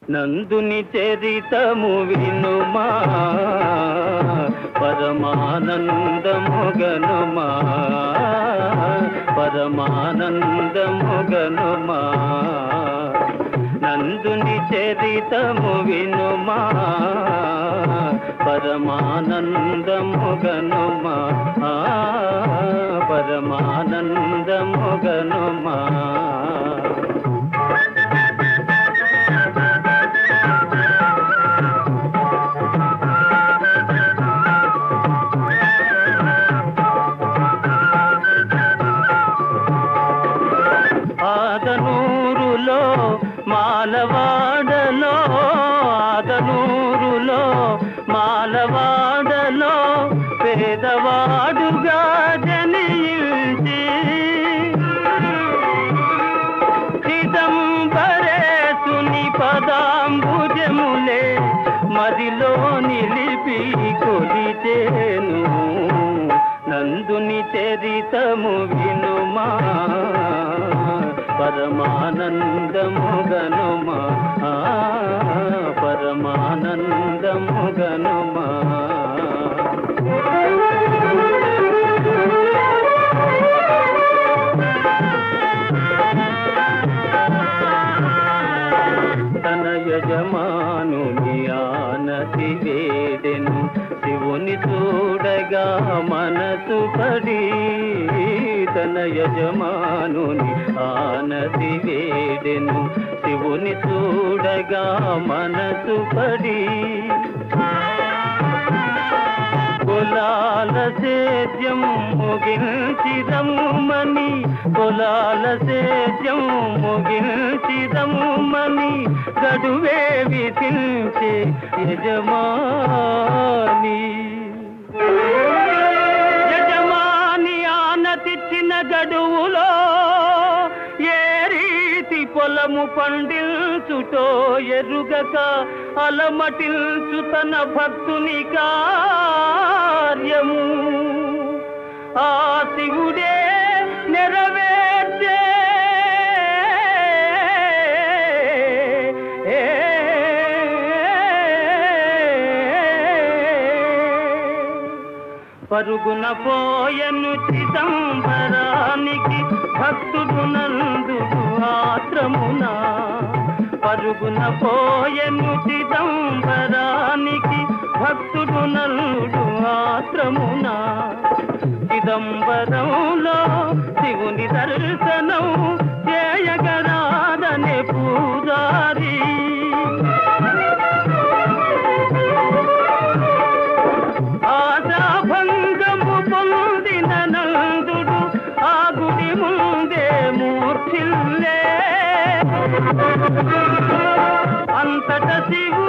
నందుని చరితము వినుమా పరమానందము గనుమా పరమానందము గనుమా నందుని చరితము వినుమా పరమానందము గనుమా ఆ, పరమానందము గనుమా ఆదనూరులో మాలవాడలో ఆదనూరులో మాలవాడలో పేదవాడుగా జనించి చిదంబరేసుని పదాంబుజములే మదిలో నిలిపి కొలిచేను నందుని చరితము వినుమా పరమానందము గనుమా ఆ, పరమానందము గనుమా తన యజమానుని ఆనతి వేడెను శివుని చూడగా మనసు పడి తన యజమానుని ఆనతి వేడెను శివుని చూడగా మనసు పడి కులాల సేద్యం ముగించిరమ్మని కులాల సేద్యం ముగించిరమ్మని గడువే విధించే యజమాని యజమాని ఆనతిచ్చిన గడువులో ఏ రీతి పొలము పండిల్చుటో ఎరుగక అలమటిల్చు తన భక్తుని కార్యము ఆ శివుడే నెరవేర్చే పరుగున పోయను చిదంబరానికి భక్తుడు నందుడు ఆత్రమున పరుగున పోయను చిదంబరానికి భక్తుడు నల్లుడు ఆత్రమున చిదంబరంలో శివుని దర్శనం చేయగరాదనే పూజారి ఆశాభంగము పొందిన నందుడు ఆ గుడి ముందే మూర్ఛిల్లే అంతట శివు